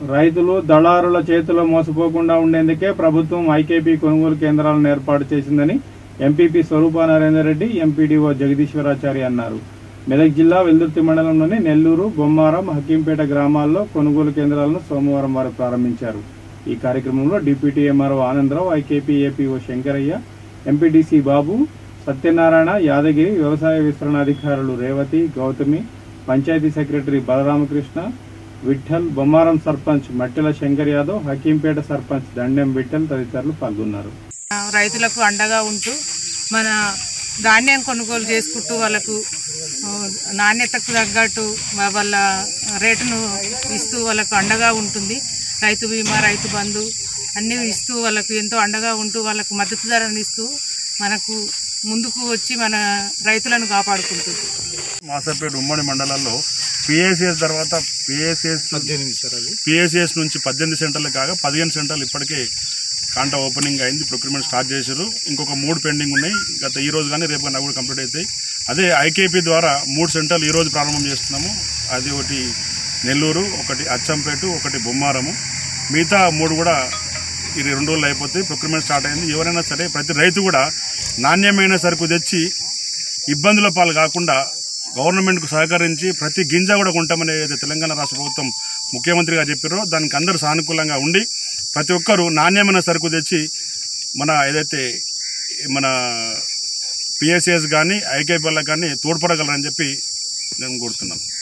రైతులు దళారుల చేతిలో మోసపోకుండా ఉండేందుకే ప్రభుత్వం ఐకేపీ కొనుగోలు కేంద్రాలను ఏర్పాటు చేసిందని ఎంపీపీ స్వరూప నరేందర్ రెడ్డి ఎంపీడీఓ జగదీశ్వరాచారి అన్నారు మెదక్ జిల్లా వెల్దుర్తి మండలంలోని నెల్లూరు బొమ్మారం హకీంపేట గ్రామాల్లో కొనుగోలు కేంద్రాలను సోమవారం వారు ప్రారంభించారు ఈ కార్యక్రమంలో deputy MRO Anandarao IKP APO Shankaraiah MPDC Babu Satyanarayana Yadagiri వ్యవసాయ విస్తరణ అధికారులు రేవతి గౌతమి పంచాయతీ సెక్రటరీ బలరామకృష్ణ విఠల్ బొమ్మారం సర్పంచ్ మట్టెల శంకర్ యాదవ్ హకీంపేట సర్పంచ్ దండెం విఠల్ తదితరులు పాల్గొన్నారు రైతులకు అండగా ఉంటూ మన ధాన్యం కొనుగోలు చేసుకుంటూ వాళ్ళకు ఆ, నాణ్యతకు తగ్గట్టు వా- వాళ్ళ రేటును ఇస్తూ వాళ్ళకు అండగా ఉంటుంది రైతు బీమా రైతు బంధు అన్నీ ఇస్తూ వాళ్ళకు ఎంతో అండగా ఉంటూ వాళ్ళకు మద్దతు ధరను ఇస్తూ మనకు ముందుకు వచ్చి మన రైతులను కాపాడుకుంటుంది మాసపేట ఉమ్మడి మండలాల్లో పిఏసిఎస్ తర్వాత పిఏసిఎస్ పిఏసిఎస్ నుంచి పద్దెనిమిది సెంటర్లు కాగా పదిహేను సెంటర్లు ఇప్పటికే కాంటా ఓపెనింగ్ అయింది ప్రొక్యూర్మెంట్ స్టార్ట్ చేశారు ఇంకొక మూడు పెండింగ్ ఉన్నాయి గత ఈ రోజు కానీ రేపు కానీ కూడా కంప్లీట్ అవుతాయి అదే ఐకేపీ ద్వారా మూడు సెంటర్లు ఈ రోజు ప్రారంభం చేస్తున్నాము అది ఒకటి నెల్లూరు ఒకటి అచ్చంపేట ఒకటి బొమ్మారము మిగతా మూడు కూడా ఇది రెండు రోజులు అయిపోతాయి ప్రొక్యూర్మెంట్ స్టార్ట్ అయింది ఎవరైనా సరే ప్రతి రైతు కూడా నాణ్యమైన సరుకు తెచ్చి ఇబ్బందుల పాలు కాకుండా గవర్నమెంట్కు సహకరించి ప్రతి గింజ కూడా కొంటామని ఏదైతే తెలంగాణ రాష్ట్ర ప్రభుత్వం ముఖ్యమంత్రిగా చెప్పారో దానికి అందరూ సానుకూలంగా ఉండి ప్రతి ఒక్కరూ నాణ్యమైన సరుకు తెచ్చి మన ఏదైతే మన పిఎస్సిఎస్ కానీ ఐకేపీఎల్కి కానీ తోడ్పడగలరని చెప్పి నేను కోరుతున్నాను